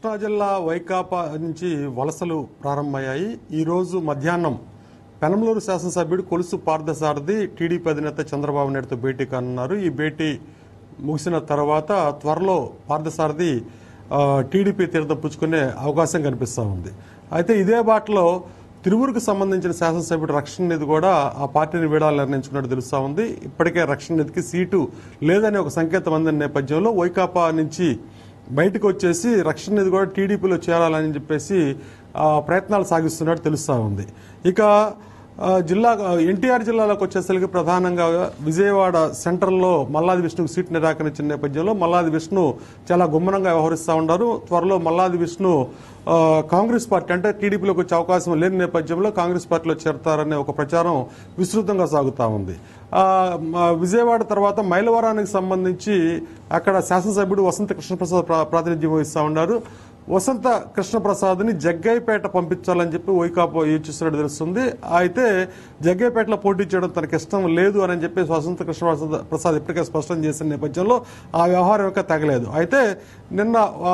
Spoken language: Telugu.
కృష్ణా జిల్లా వైకాపా నుంచి వలసలు ప్రారంభమయ్యాయి ఈరోజు మధ్యాహ్నం పెనమలూరు శాసనసభ్యుడు కొలుసు పార్థసారథి టీడీపీ అధినేత చంద్రబాబు నాయుడుతో భేటీ కానున్నారు ఈ భేటీ ముగిసిన తర్వాత త్వరలో పార్థసారథి ఆ, టీడీపీ తీర్థం పుచ్చుకునే అవకాశం కనిపిస్తూ ఉంది అయితే ఇదే బాటలో తిరువురుకు సంబంధించిన శాసనసభ్యుడు రక్షణ నిధి కూడా ఆ పార్టీని వీడాలని నిర్ణయించుకున్నట్టు తెలుస్తా ఉంది ఇప్పటికే రక్షణ నిధికి సీటు లేదనే ఒక సంకేతం అందిన నేపథ్యంలో వైకాపా నుంచి బయటకు వచ్చేసి రక్షణ నిధి కూడా టీడీపీలో చేరాలని చెప్పేసి ఆ, ప్రయత్నాలు సాగిస్తున్నట్టు తెలుస్తా ఉంది ఇక ఆ, జిల్లా ఎన్టీఆర్ జిల్లాలోకి వచ్చేసరికి ప్రధానంగా విజయవాడ సెంట్రల్లో మల్లాది విష్ణుకు సీట్ నిరాకరించిన నేపథ్యంలో మల్లాది విష్ణు చాలా గుమ్మనంగా వ్యవహరిస్తూ ఉన్నారు త్వరలో మల్లాది విష్ణు ఆ, కాంగ్రెస్ పార్టీ అంటే టీడీపీలోకి వచ్చే అవకాశం లేని నేపథ్యంలో కాంగ్రెస్ పార్టీలో చేరతారనే ఒక ప్రచారం విస్తృతంగా సాగుతూ ఉంది ఆ, మ- విజయవాడ తర్వాత మైలవరానికి సంబంధించి అక్కడ శాసనసభ్యుడు వసంత కృష్ణప్రసాద్ ప్రా- ప్రాతినిధ్యం వహిస్తూ ఉన్నారు వసంత కృష్ణప్రసాద్ని జగ్గైపేట పంపించాలని చెప్పి వైకాపా యోచిస్తున్నట్టు తెలుస్తుంది అయితే జగ్గైపేటలో పోటీ చేయడం తనకి ఇష్టం లేదు అని చెప్పి వసంత కృష్ణప్రసాద్ ప్రసాద్ ఇప్పటికే స్పష్టం చేసిన నేపథ్యంలో ఆ వ్యవహారం ఇంకా తగలేదు అయితే నిన్న